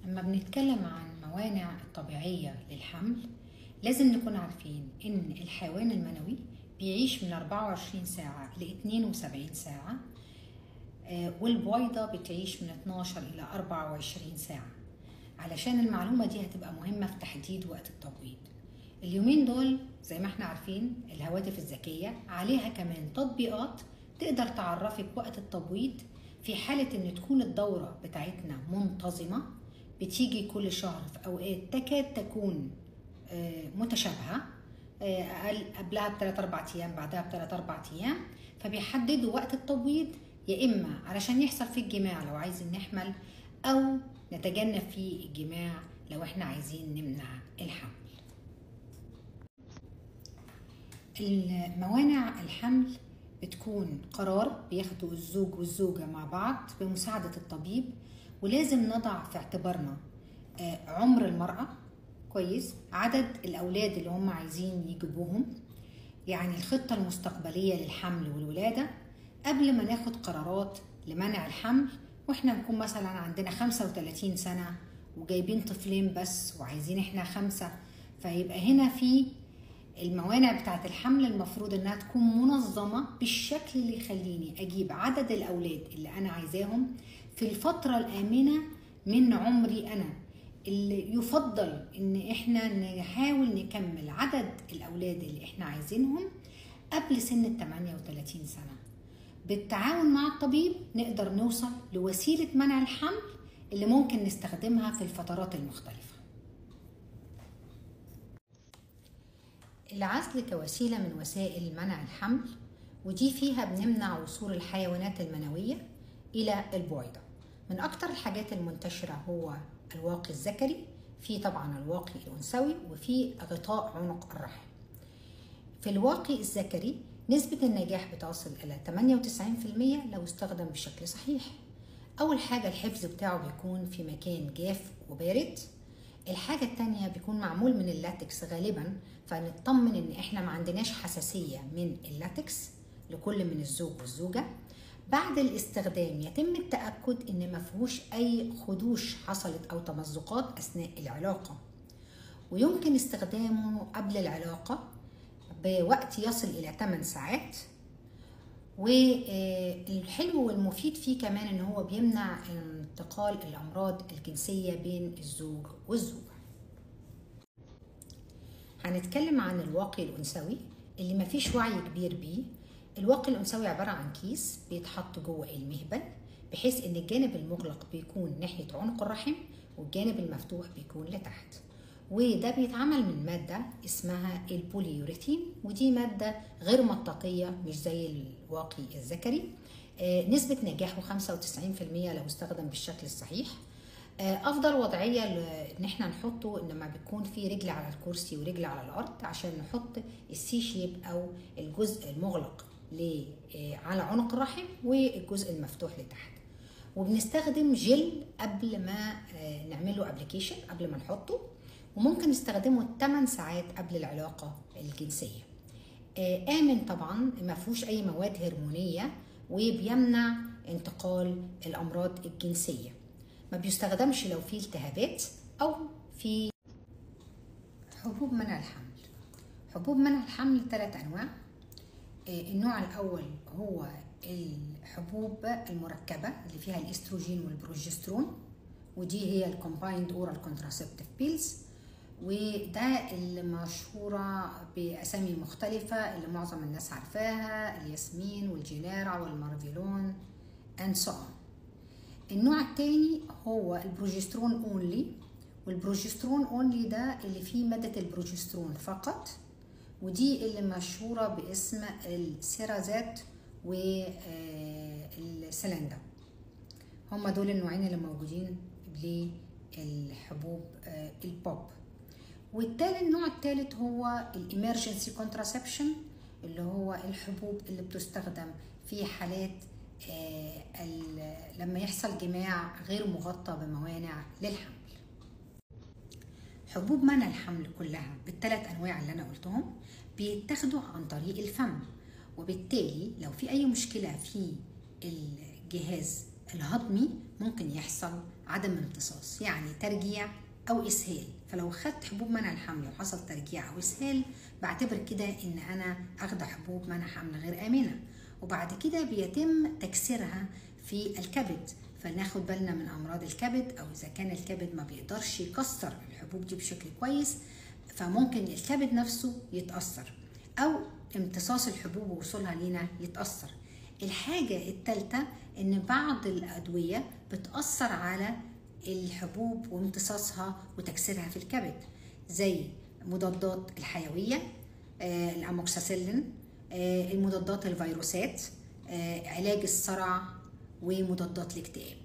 لما بنتكلم عن موانع الطبيعية للحمل لازم نكون عارفين إن الحيوان المنوي بيعيش من 24 ساعة ل 72 ساعة آه، والبويضة بتعيش من 12 إلى 24 ساعة علشان المعلومة دي هتبقى مهمة في تحديد وقت التبويض اليومين دول زي ما احنا عارفين الهواتف الذكية عليها كمان تطبيقات تقدر تعرفك وقت التبويض في حالة ان تكون الدورة بتاعتنا منتظمة بتيجي كل شهر في اوقات تكاد تكون آه، متشابهة آه، أقل قبلها بثلاث أربع أيام بعدها بثلاث أربع أيام فبيحددوا وقت التبويض يا إما علشان يحصل فيه الجماع لو عايزين نحمل أو نتجنب فيه الجماع لو إحنا عايزين نمنع الحمل الموانع الحمل بتكون قرار بياخده الزوج والزوجة مع بعض بمساعدة الطبيب ولازم نضع في اعتبارنا آه، عمر المرأة كويس عدد الأولاد اللي هم عايزين يجيبوهم يعني الخطة المستقبلية للحمل والولادة قبل ما ناخد قرارات لمنع الحمل واحنا نكون مثلا عندنا 35 سنة وجايبين طفلين بس وعايزين احنا خمسة فيبقى هنا في الموانع بتاعت الحمل المفروض انها تكون منظمة بالشكل اللي يخليني اجيب عدد الاولاد اللي انا عايزاهم في الفترة الامنة من عمري انا اللي يفضل ان احنا نحاول نكمل عدد الاولاد اللي احنا عايزينهم قبل سن ال 38 سنة بالتعاون مع الطبيب نقدر نوصل لوسيلة منع الحمل اللي ممكن نستخدمها في الفترات المختلفة العزل كوسيلة من وسائل منع الحمل ودي فيها بنمنع وصول الحيوانات المنوية إلى البويضة من أكتر الحاجات المنتشرة هو الواقي الذكري في طبعا الواقي الأنثوي وفي غطاء عنق الرحم في الواقي الذكري نسبة النجاح بتصل إلى 98% لو استخدم بشكل صحيح أول حاجة الحفظ بتاعه بيكون في مكان جاف وبارد الحاجة التانية بيكون معمول من اللاتكس غالبا فنطمن ان احنا ما عندناش حساسية من اللاتكس لكل من الزوج والزوجة بعد الاستخدام يتم التأكد ان ما فيهوش اي خدوش حصلت او تمزقات اثناء العلاقة ويمكن استخدامه قبل العلاقة بوقت يصل الى 8 ساعات والحلو والمفيد فيه كمان ان هو بيمنع انتقال الامراض الجنسيه بين الزوج والزوجه هنتكلم عن الواقي الانثوي اللي مفيش وعي كبير بيه الواقي الانثوي عباره عن كيس بيتحط جوه المهبل بحيث ان الجانب المغلق بيكون ناحيه عنق الرحم والجانب المفتوح بيكون لتحت وده بيتعمل من مادة اسمها البوليوريثين ودي مادة غير مطاطية مش زي الواقي الذكري آه، نسبة نجاحه 95% لو استخدم بالشكل الصحيح آه، افضل وضعيه ل- ان احنا نحطه لما بيكون في رجل على الكرسي ورجل على الارض عشان نحط السي شيب او الجزء المغلق ل- آه، على عنق الرحم والجزء المفتوح لتحت وبنستخدم جل قبل ما آه، نعمله ابلكيشن قبل ما نحطه وممكن نستخدمه 8 ساعات قبل العلاقه الجنسيه آه، آمن طبعا ما فيهوش أي مواد هرمونية وبيمنع انتقال الأمراض الجنسية ما بيستخدمش لو في التهابات أو في حبوب منع الحمل حبوب منع الحمل ثلاث أنواع آه، النوع الأول هو الحبوب المركبة اللي فيها الاستروجين والبروجسترون ودي هي الكومبايند اورال كونتراسبتيف بيلز وده اللي مشهورة بأسامي مختلفة اللي معظم الناس عارفاها الياسمين والجينارا والمارفيلون and so on النوع التاني هو البروجسترون اونلي والبروجسترون اونلي ده اللي فيه مادة البروجسترون فقط ودي اللي مشهورة باسم السيرازات والسلندا هما دول النوعين اللي موجودين للحبوب آه، البوب والتالت النوع التالت هو الامرجنسي كونتراسبشن اللي هو الحبوب اللي بتستخدم في حالات آه، ال- لما يحصل جماع غير مغطى بموانع للحمل حبوب منع الحمل كلها بالثلاث انواع اللي انا قلتهم بيتاخدوا عن طريق الفم وبالتالي لو في اي مشكله في الجهاز الهضمي ممكن يحصل عدم امتصاص يعني ترجيع او اسهال فلو خدت حبوب منع الحمل وحصل ترجيع او اسهال بعتبر كده ان انا اخده حبوب منع حمل غير امنه وبعد كده بيتم تكسيرها في الكبد فناخد بالنا من امراض الكبد او اذا كان الكبد ما بيقدرش يكسر الحبوب دي بشكل كويس فممكن الكبد نفسه يتاثر او امتصاص الحبوب ووصولها لينا يتاثر الحاجه الثالثه ان بعض الادويه بتاثر على الحبوب وامتصاصها وتكسيرها في الكبد زي مضادات الحيويه آه، الاموكساسيلين آه، المضادات الفيروسات آه، علاج الصرع ومضادات الاكتئاب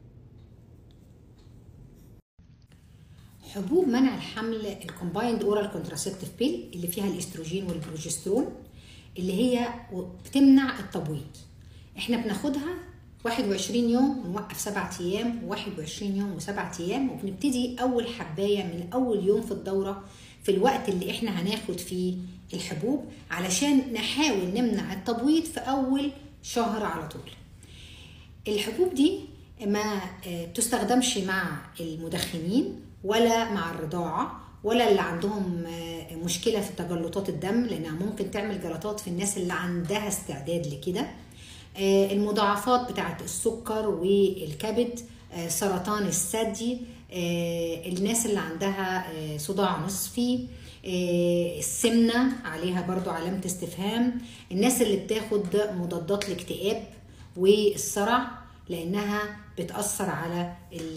حبوب منع الحمل الكومبايند اورال كونتراسبتيف بيل اللي فيها الاستروجين والبروجسترون اللي هي بتمنع التبويض احنا بناخدها 21 يوم ونوقف 7 ايام و21 يوم و7 ايام وبنبتدي اول حبايه من اول يوم في الدوره في الوقت اللي احنا هناخد فيه الحبوب علشان نحاول نمنع التبويض في اول شهر على طول الحبوب دي ما تستخدمش مع المدخنين ولا مع الرضاعة ولا اللي عندهم مشكلة في تجلطات الدم لأنها ممكن تعمل جلطات في الناس اللي عندها استعداد لكده المضاعفات بتاعة السكر والكبد سرطان الثدي الناس اللي عندها صداع نصفي السمنة عليها برضو علامة استفهام الناس اللي بتاخد مضادات الاكتئاب والصرع لأنها بتأثر على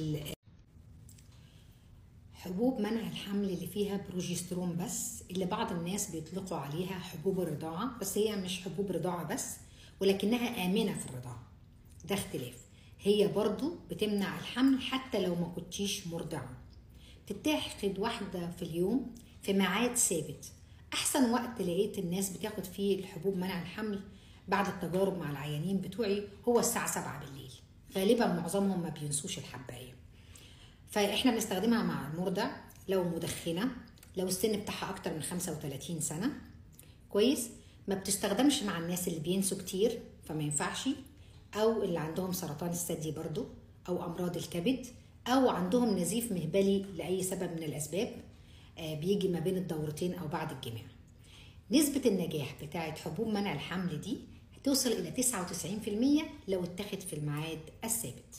حبوب منع الحمل اللي فيها بروجسترون بس اللي بعض الناس بيطلقوا عليها حبوب الرضاعة بس هي مش حبوب رضاعة بس ولكنها آمنة في الرضاعة ده اختلاف هي برضو بتمنع الحمل حتى لو ما كنتيش مرضعة تتاخد واحدة في اليوم في ميعاد ثابت أحسن وقت لقيت الناس بتاخد فيه الحبوب منع الحمل بعد التجارب مع العيانين بتوعي هو الساعة 7 بالليل غالبا معظمهم ما بينسوش الحباية فاحنا بنستخدمها مع المرضع لو مدخنة لو السن بتاعها أكتر من 35 سنة كويس ما بتستخدمش مع الناس اللي بينسوا كتير فما ينفعش أو اللي عندهم سرطان الثدي برضو أو أمراض الكبد أو عندهم نزيف مهبلي لأي سبب من الأسباب بيجي ما بين الدورتين أو بعد الجماع نسبة النجاح بتاعة حبوب منع الحمل دي هتوصل إلى 99% لو اتخذ في الميعاد الثابت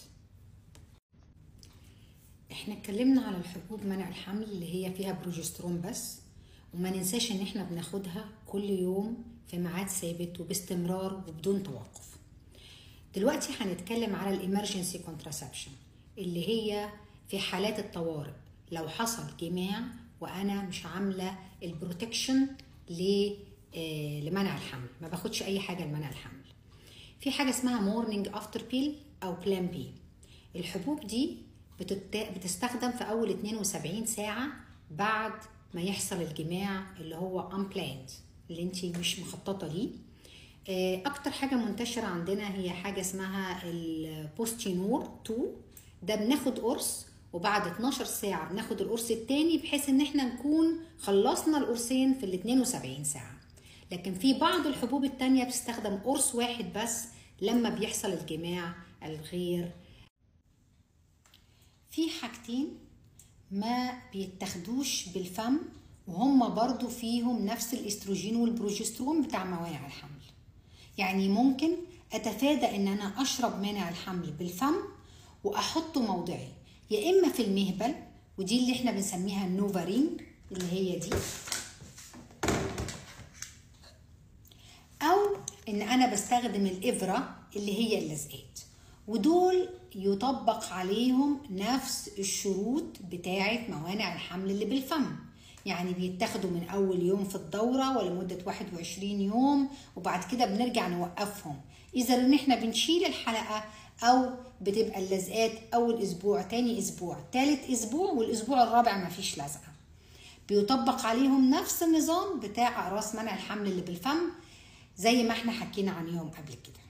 احنا اتكلمنا على الحبوب منع الحمل اللي هي فيها بروجسترون بس وما ننساش ان احنا بناخدها كل يوم في ميعاد ثابت وباستمرار وبدون توقف دلوقتي هنتكلم على الامرجنسي كونتراسبشن اللي هي في حالات الطوارئ لو حصل جماع وانا مش عامله البروتكشن لمنع الحمل ما باخدش اي حاجه لمنع الحمل في حاجه اسمها مورنينج افتر بيل او بلان بي الحبوب دي بتستخدم في اول 72 ساعه بعد ما يحصل الجماع اللي هو unplanned اللي انت مش مخططه ليه اكتر حاجه منتشره عندنا هي حاجه اسمها البوستينور 2 ده بناخد قرص وبعد 12 ساعه بناخد القرص التاني بحيث ان احنا نكون خلصنا القرصين في ال 72 ساعه لكن في بعض الحبوب التانية بتستخدم قرص واحد بس لما بيحصل الجماع الغير في حاجتين ما بيتاخدوش بالفم وهم برضو فيهم نفس الاستروجين والبروجسترون بتاع موانع الحمل يعني ممكن اتفادى ان انا اشرب مانع الحمل بالفم واحطه موضعي يا اما في المهبل ودي اللي احنا بنسميها النوفارين اللي هي دي او ان انا بستخدم الابره اللي هي اللزقات ودول يطبق عليهم نفس الشروط بتاعه موانع الحمل اللي بالفم يعني بيتاخدوا من اول يوم في الدوره ولمده 21 يوم وبعد كده بنرجع نوقفهم اذا ان احنا بنشيل الحلقه او بتبقى اللزقات اول اسبوع تاني اسبوع تالت اسبوع والاسبوع الرابع مفيش لزقه بيطبق عليهم نفس النظام بتاع اقراص منع الحمل اللي بالفم زي ما احنا حكينا عنهم قبل كده